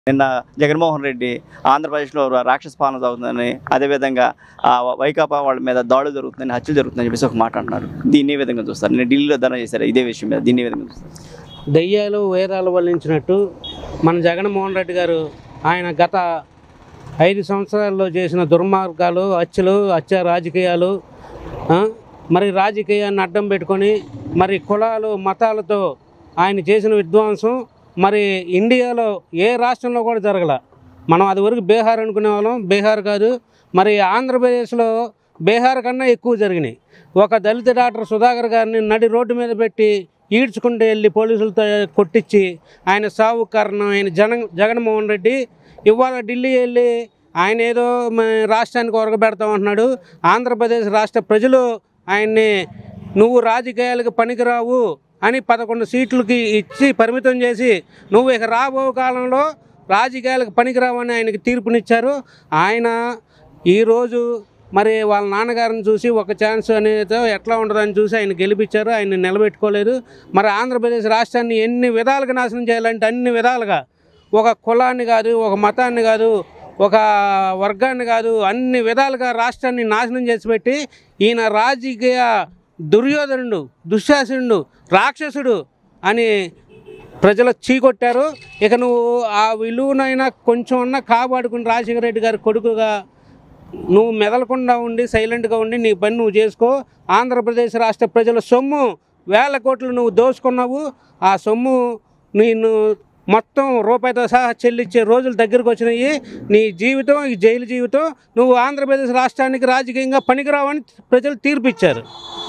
నిన్న జగన్మోహన్ రెడ్డి ఆంధ్రప్రదేశ్లో రాక్షస పాలన సాగుతుందని అదేవిధంగా ఆ, వైకాపా వాళ్ళ మీద దాడులు జరుగుతుందని హత్యలు జరుగుతుందని చెప్పేసి ఒక మాట అంటున్నారు దీన్ని ఏ విధంగా చూస్తారు నేను ఢిల్లీలో ధర్నా చేశారు ఇదే విషయం మీద దీన్ని ఏ విధంగా చూస్తారు దెయ్యాలు వేదాలు వల్లించినట్టు మన జగన్మోహన్ రెడ్డి గారు ఆయన గత ఐదు సంవత్సరాల్లో చేసిన దుర్మార్గాలు హత్యలు హత్య రాజకీయాలు ఆ, మరి రాజకీయాన్ని అడ్డం పెట్టుకొని మరి కులాలు మతాలతో ఆయన చేసిన విధ్వంసం మరి ఇండియాలో ఏ రాష్ట్రంలో కూడా జరగల మనం అది వరకు బీహార్ అనుకునే వాళ్ళం బీహార్ కాదు మరి ఆంధ్రప్రదేశ్లో బీహార్ కన్నా ఎక్కువ జరిగినాయి ఒక దళిత డాక్టర్ సుధాకర్ గారిని నడి రోడ్డు మీద పెట్టి ఈడ్చుకుంటూ వెళ్ళి పోలీసులతో కొట్టించి ఆయన సావు కారణం ఆయన జన జగన్మోహన్ రెడ్డి ఇవాళ ఢిల్లీ వెళ్ళి ఆయన ఏదో మ- రాష్ట్రానికి ఒరగబెడతాం అంటున్నాడు ఆంధ్రప్రదేశ్ రాష్ట్ర ప్రజలు ఆయన్ని నువ్వు రాజకీయాలకు పనికిరావు అని పదకొండు సీట్లకి ఇచ్చి పరిమితం చేసి నువ్వు ఇక రాబో కాలంలో రాజకీయాలకు పనికిరావని ఆయనకి తీర్పునిచ్చారు ఆయన ఈరోజు మరి వాళ్ళ నాన్నగారిని చూసి ఒక ఛాన్స్ అనేది ఎట్లా ఉంటుందని చూసి ఆయన గెలిపించారు ఆయన నిలబెట్టుకోలేదు మరి ఆంధ్రప్రదేశ్ రాష్ట్రాన్ని ఎన్ని విధాలుగా నాశనం చేయాలంటే అన్ని విధాలుగా ఒక కులాన్ని కాదు ఒక మతాన్ని కాదు ఒక వర్గాన్ని కాదు అన్ని విధాలుగా రాష్ట్రాన్ని నాశనం చేసి పెట్టి ఈయన రాజకీయ దుర్యోధనుడు దుశ్శాసనుడు రాక్షసుడు అని ప్రజలు చీకొట్టారు ఇక నువ్వు ఆ విలువనైనా కొంచెం అన్నా కాపాడుకుని రాజశేఖర రెడ్డి గారి కొడుకుగా నువ్వు మెదలకుండా ఉండి సైలెంట్గా ఉండి నీ పని నువ్వు చేసుకో ఆంధ్రప్రదేశ్ రాష్ట్ర ప్రజల సొమ్ము వేల కోట్లు నువ్వు దోచుకున్నావు ఆ సొమ్ము నేను మొత్తం రూపాయితో సహా చెల్లించే రోజులు దగ్గరకు వచ్చినాయి నీ జీవితం ఈ జైలు జీవితం నువ్వు ఆంధ్రప్రదేశ్ రాష్ట్రానికి రాజకీయంగా పనికిరావని ప్రజలు తీర్పిచ్చారు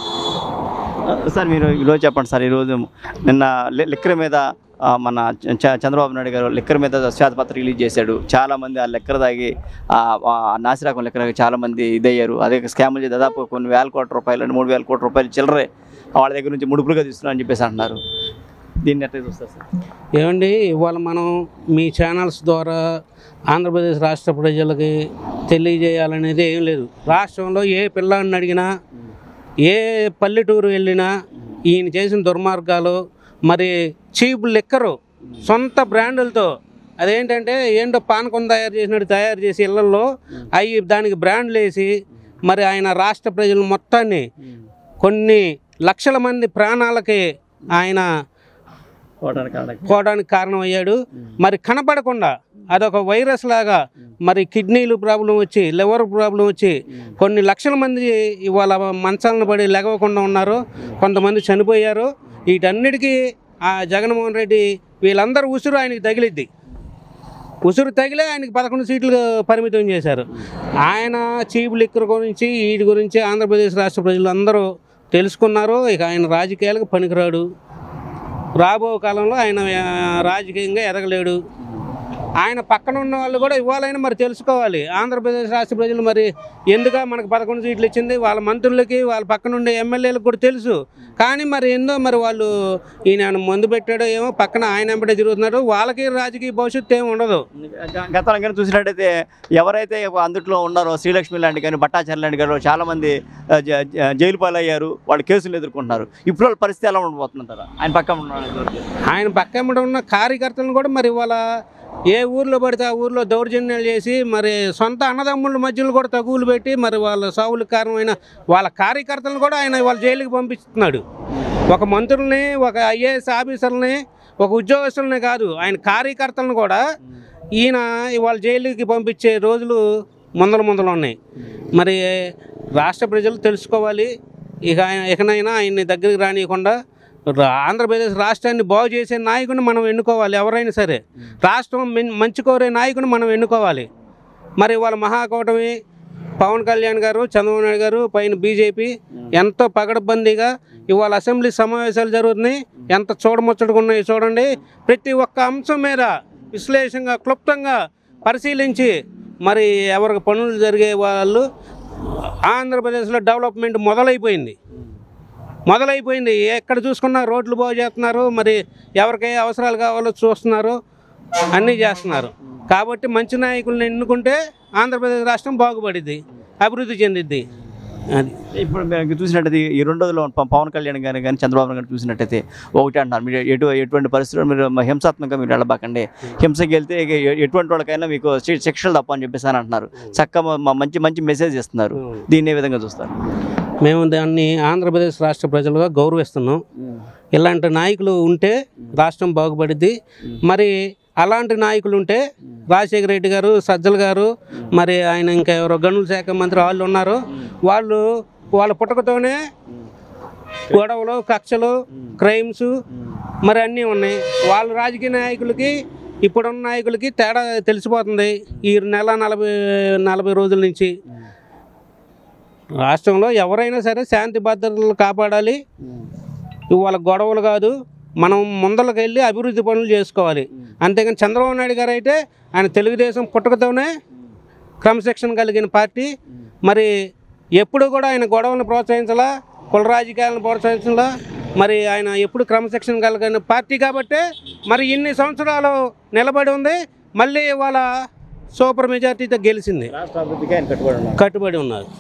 సార్ మీరు ఈరోజు చెప్పండి సార్ ఈరోజు నిన్న లి- లిక్కర్ మీద ఆ, మన చ- చంద్రబాబు నాయుడు గారు లిక్కర్ మీద శ్వేతపత్రం రిలీజ్ చేశాడు చాలా మంది ఆ లిక్కర్ తాగి ఆ ఆ నాసిరకం లిక్కర్ తాగి చాలా మంది ఇదయ్యారు అదే స్కాములు చేసి దాదాపు కొన్ని వేల కోట్ల రూపాయలు మూడు వేల కోట్ల రూపాయలు చిల్లరే వాళ్ళ దగ్గర నుంచి ముడుపులుగా తీసుకున్నా అని చెప్పేసి అంటున్నారు దీన్ని ఎట్లా చూస్తారు సార్ ఏమండి ఇవాళ మనం మీ ఛానల్స్ ద్వారా ఆంధ్రప్రదేశ్ రాష్ట్ర ప్రజలకి తెలియజేయాలనేది ఏం లేదు రాష్ట్రంలో ఏ పిల్లాడిని అడిగినా ఏ పల్లెటూరు వెళ్ళినా ఈయన చేసిన దుర్మార్గాలు మరి చీప్ లిక్కరు సొంత బ్రాండులతో అదేంటంటే ఏంటో పానకం తయారు చేసినట్టు తయారు చేసి ఇళ్లలో అవి దానికి బ్రాండ్లు వేసి మరి ఆయన రాష్ట్ర ప్రజలు మొత్తాన్ని కొన్ని లక్షల మంది ప్రాణాలకి ఆయన పోవడానికి కారణం. పోవడానికి కారణమయ్యాడు మరి కనపడకుండా అదొక వైరస్ లాగా మరి కిడ్నీలు ప్రాబ్లం వచ్చి లివర్ ప్రాబ్లం వచ్చి కొన్ని లక్షల మంది ఇవాళ మంచాలను పడి లెగవకుండా ఉన్నారు కొంతమంది చనిపోయారు వీటన్నిటికీ ఆ జగన్మోహన్ రెడ్డి వీళ్ళందరూ ఉసురు ఆయనకి తగిలిద్ది ఉసురు తగిలే ఆయనకి పదకొండు సీట్లు పరిమితం చేశారు ఆయన చీప్ లిక్కర్ గురించి వీటి గురించి ఆంధ్రప్రదేశ్ రాష్ట్ర ప్రజలు అందరూ తెలుసుకున్నారు ఇక ఆయన రాజకీయాలకు పనికిరాడు రాబో కాలంలో ఆయన ఆ, రాజకీయంగా ఎదగలేడు ఆయన పక్కన ఉన్న వాళ్ళు కూడా ఇవ్వాలని మరి తెలుసుకోవాలి ఆంధ్రప్రదేశ్ రాష్ట్ర ప్రజలు మరి ఎందుక మనకు పదకొండు సీట్లు ఇచ్చింది వాళ్ళ మంత్రులకి వాళ్ళ పక్కన ఉండే ఎమ్మెల్యేలకు కూడా తెలుసు కానీ మరి ఏందో మరి వాళ్ళు ఈయన మందు పెట్టాడో ఏమో పక్కన ఆయన వెంబడే తిరుగుతున్నాడు వాళ్ళకి రాజకీయ భవిష్యత్తు ఏమి ఉండదు గ- గతంలో కానీ చూసినట్టయితే ఎవరైతే అందుట్లో ఉన్నారో శ్రీలక్ష్మి లాంటి కానీ భట్టాచార్య లాంటి గారు చాలా మంది ఆ, జ- జ- జైలు పాలయ్యారు వాళ్ళు కేసులు ఎదుర్కొంటున్నారు ఇప్పుడు వాళ్ళ పరిస్థితి ఎలా ఉండబోతుంటారు ఆయన పక్కన ఉన్న ఆయన పక్క వెంబడి ఉన్న కార్యకర్తలను కూడా మరి ఇవాళ ఏ ఊర్లో పడితే ఆ ఊర్లో దౌర్జన్యాలు చేసి మరి సొంత అన్నదమ్ముల మధ్యలో కూడా తగువులు పెట్టి మరి వాళ్ళ సావులకు కారణమైన వాళ్ళ కార్యకర్తలను కూడా ఆయన వాళ్ళ జైలుకి పంపిస్తున్నాడు ఒక మంత్రుల్ని ఒక ఐఏఎస్ ఆఫీసర్ని ఒక ఉద్యోగస్తుల్ని కాదు ఆయన కార్యకర్తలను కూడా ఈయన ఇవాళ జైలుకి పంపించే రోజులు ముందల ముందలు ఉన్నాయి మరి రాష్ట్ర ప్రజలు తెలుసుకోవాలి ఇక ఆయన ఇకనైనా ఆయన్ని దగ్గరికి రానియకుండా రా- ఆంధ్రప్రదేశ్ రాష్ట్రాన్ని బాగు చేసే నాయకుని మనం ఎన్నుకోవాలి ఎవరైనా సరే రాష్ట్రం మెన్- మంచి కోరే నాయకుని మనం ఎన్నుకోవాలి మరి వాళ్ళ మహాకూటమి పవన్ కళ్యాణ్ గారు చంద్రబాబు నాయుడు గారు పైన బీజేపీ ఎంతో పగడబందీగా ఇవాళ అసెంబ్లీ సమావేశాలు జరుగుతున్నాయి ఎంత చూడముచ్చటగా ఉన్నాయి చూడండి ప్రతి ఒక్క అంశం మీద విశ్లేషంగా క్లుప్తంగా పరిశీలించి మరి ఎవరికి పనులు జరిగే వాళ్ళు ఆంధ్రప్రదేశ్లో డెవలప్మెంట్ మొదలైపోయింది మొదలైపోయింది ఎక్కడ చూసుకున్నా రోడ్లు బాగు చేస్తున్నారు మరి ఎవరికే అవసరాలు కావాలో చూస్తున్నారు అన్నీ చేస్తున్నారు కాబట్టి మంచి నాయకులను ఎన్నుకుంటే ఆంధ్రప్రదేశ్ రాష్ట్రం బాగుపడిద్ది అభివృద్ధి చెందిద్ది అది ఇప్పుడు మీరు చూసినట్టయితే ఈ రెండు రోజుల్లో ప- పవన్ కళ్యాణ్ గారిని కానీ చంద్రబాబు నాయుడు గారిని చూసినట్టయితే ఒకటి అంటున్నారు మీరు ఎటు ఎటువంటి పరిస్థితుల్లో మీరు మ- హింసాత్మకంగా మీరు వెళ్ళబాకండి హింసకి వెళ్తే ఇక ఎ- ఎటువంటి వాళ్ళకైనా మీకు శి- శిక్షలు తప్ప అని చెప్పేసి అని అంటున్నారు చక్కగా మ- మంచి మంచి మెసేజ్ ఇస్తున్నారు దీన్ని ఏ విధంగా చూస్తారు మేము దాన్ని ఆంధ్రప్రదేశ్ రాష్ట్ర ప్రజలుగా గౌరవిస్తున్నాం ఇలాంటి నాయకులు ఉంటే రాష్ట్రం బాగుపడిద్ది మరి అలాంటి నాయకులు ఉంటే రాజశేఖర రెడ్డి గారు సజ్జల గారు మరి ఆయన ఇంకా ఎవరో గనుల శాఖ మంత్రి వాళ్ళు ఉన్నారు వాళ్ళు వాళ్ళ పుట్టకతోనే గొడవలు కక్షలు క్రైమ్స్ మరి అన్నీ ఉన్నాయి వాళ్ళ రాజకీయ నాయకులకి ఇప్పుడున్న నాయకులకి తేడా తెలిసిపోతుంది ఈ నెల నలభై నలభై రోజుల నుంచి రాష్ట్రంలో ఎవరైనా సరే శాంతి భద్రతలు కాపాడాలి వాళ్ళ గొడవలు కాదు మనం ముందరకు వెళ్ళి అభివృద్ధి పనులు చేసుకోవాలి అంతేగాని చంద్రబాబు నాయుడు గారు అయితే ఆయన తెలుగుదేశం పుట్టకతోనే క్రమశిక్షణ కలిగిన పార్టీ మరి ఎప్పుడు కూడా ఆయన గొడవలను ప్రోత్సహించాలా కుల రాజకీయాలను ప్రోత్సహించాలా మరి ఆయన ఎప్పుడు క్రమశిక్షణ కలిగిన పార్టీ కాబట్టే మరి ఇన్ని సంవత్సరాలు నిలబడి ఉంది మళ్ళీ వాళ్ళ సూపర్ మెజార్టీతో గెలిచింది రాష్ట్ర అభివృద్ధికి ఆయన కట్టుబడి ఉన్నారు కట్టుబడి ఉన్నారు